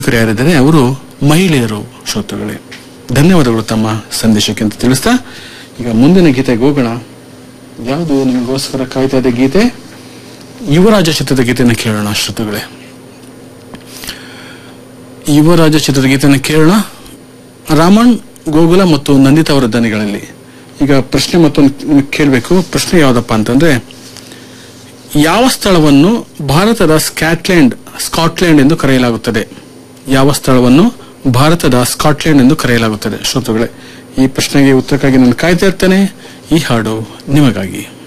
ಯಾರಿದ್ದಾರೆ ಅವರು ಮಹಿಳೆಯರು ಶ್ರೋತೃಗಳೇ ಧನ್ಯವಾದಗಳು ತಮ್ಮ ಸಂದೇಶಕ್ಕೆ ಅಂತ ತಿಳಿಸ್ತಾ ಈಗ ಮುಂದಿನ ಗೀತೆಗೆ ಹೋಗೋಣ ಯಾವುದು ನಿಮಗೋಸ್ಕರ ಕಾಯ್ತಾ ಇದೆ ಗೀತೆ ಯುವರಾಜ ಚಿತ್ರದ ಗೀತೆಯನ್ನು ಕೇಳೋಣ ಶ್ರೋತೃಗಳೇ ಯುವರಾಜ ಚಿತ್ರದ ಗೀತೆಯನ್ನು ಕೇಳೋಣ ರಾಮಣ್ ಗೋಗುಲ ಮತ್ತು ನಂದಿತಾ ಅವರ ದನಿಗಳಲ್ಲಿ ಈಗ ಪ್ರಶ್ನೆ ಮತ್ತೊಂದು ನಿಮಗೆ ಕೇಳಬೇಕು ಪ್ರಶ್ನೆ ಯಾವುದಪ್ಪ ಅಂತಂದ್ರೆ ಯಾವ ಸ್ಥಳವನ್ನು ಭಾರತದ ಸ್ಕಾಟ್ಲೆಂಡ್ ಸ್ಕಾಟ್ಲೆಂಡ್ ಎಂದು ಕರೆಯಲಾಗುತ್ತದೆ ಯಾವ ಸ್ಥಳವನ್ನು ಭಾರತದ ಸ್ಕಾಟ್ಲೆಂಡ್ ಎಂದು ಕರೆಯಲಾಗುತ್ತದೆ ಶ್ರೋತೃಗಳೇ ಈ ಪ್ರಶ್ನೆಗೆ ಉತ್ತರಕ್ಕಾಗಿ ನಾನು ಕಾಯ್ತಾ ಇರ್ತೇನೆ ಈ ಹಾಡು ನಿಮಗಾಗಿ